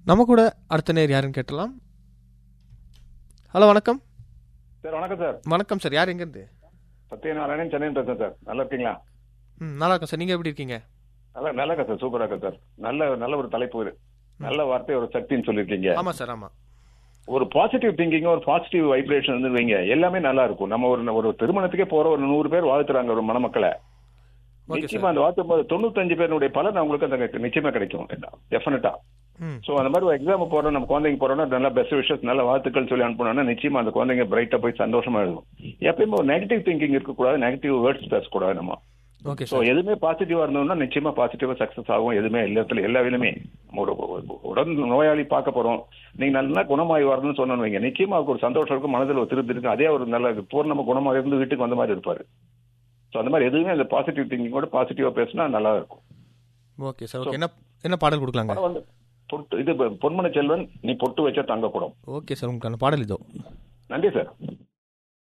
நம்ம கூட அடுத்த நேர் யாருன்னு கேட்டலாம் ஹலோ வணக்கம் சார் வணக்கம் சார் வணக்கம் சார் யார் எங்கேருந்து சத்யநாராயணன் சென்னை பேசுறேன் சார் நல்லா இருக்கீங்களா ம் நல்லா இருக்கேன் சார் நீங்கள் எப்படி இருக்கீங்க நல்லா நல்லா இருக்கேன் சார் சூப்பரா இருக்கேன் சார் நல்ல நல்ல ஒரு தலைப்பு இது நல்ல வார்த்தை ஒரு சக்தின்னு சொல்லியிருக்கீங்க ஆமாம் சார் ஆமாம் ஒரு பாசிட்டிவ் திங்கிங் ஒரு பாசிட்டிவ் வைப்ரேஷன் வந்து வைங்க எல்லாமே நல்லா இருக்கும் நம்ம ஒரு ஒரு திருமணத்துக்கே போற ஒரு நூறு பேர் வாழ்த்துறாங்க ஒரு மணமக்களை ஓகே நிச்சயமா அந்த வாழ்த்தும் போது தொண்ணூத்தஞ்சு பேருடைய பலன் அவங்களுக்கு அந்த நிச்சயமா கிடைக்கும் டெஃபினட்டா ம் சோ அந்த மாதிரி ஒரு எக்ஸாம் போறோம் நம்ம குழந்தைங்க போறோம்னா நல்ல பெஸ்ட் விஷஸ் நல்ல வாழ்த்துக்கள் சொல்லி அனுப்பணும்னா நிச்சயமா அந்த குழந்தைங்க பிரைட்டா போய் சந்தோஷமா எழுதும் எப்பயுமே ஒரு நெகட்டிவ் திங்கிங் இருக்கக்கூடாது நெகட்டிவ் வேர்ட்ஸ் பேசக்கூடாது நம்ம ஓகே ஸோ சார் எதுவுமே பாசிட்டிவா இருந்தோம்னா நிச்சயமா பாசிட்டிவா சக்சஸ் ஆகும் எதுவுமே எல்லா இடத்துல எல்லா வேலையுமே ஒரு ஒரு உடன் நோயாளி பார்க்க போறோம் நீங்க நல்லா குணமாகி வரணும்னு சொன்னோன்னு வைங்க நிச்சயமா அவருக்கு ஒரு சந்தோஷம் இருக்கும் மனதில் ஒரு திருப்தி இருக்கும் அதே ஒரு நல்ல பூர்ணம குணமாக இருந்து வீட்டுக்கு வந்த மாதிரி இருப்பாரு ஸோ அந்த மாதிரி எதுவுமே அந்த பாசிட்டிவ் திங்கிங் கூட பாசிட்டிவா பேசினா நல்லா இருக்கும் ஓகே சார் ஓகே என்ன என்ன பாடல் கொடுக்கலாங்க படம் வந்து பொட்டு இது பொன்மன செல்வன் நீ பொட்டு வச்ச தங்க கூடம் ஓகே சார் உங்களுக்கான பாடல் இதோ நன்றி சார்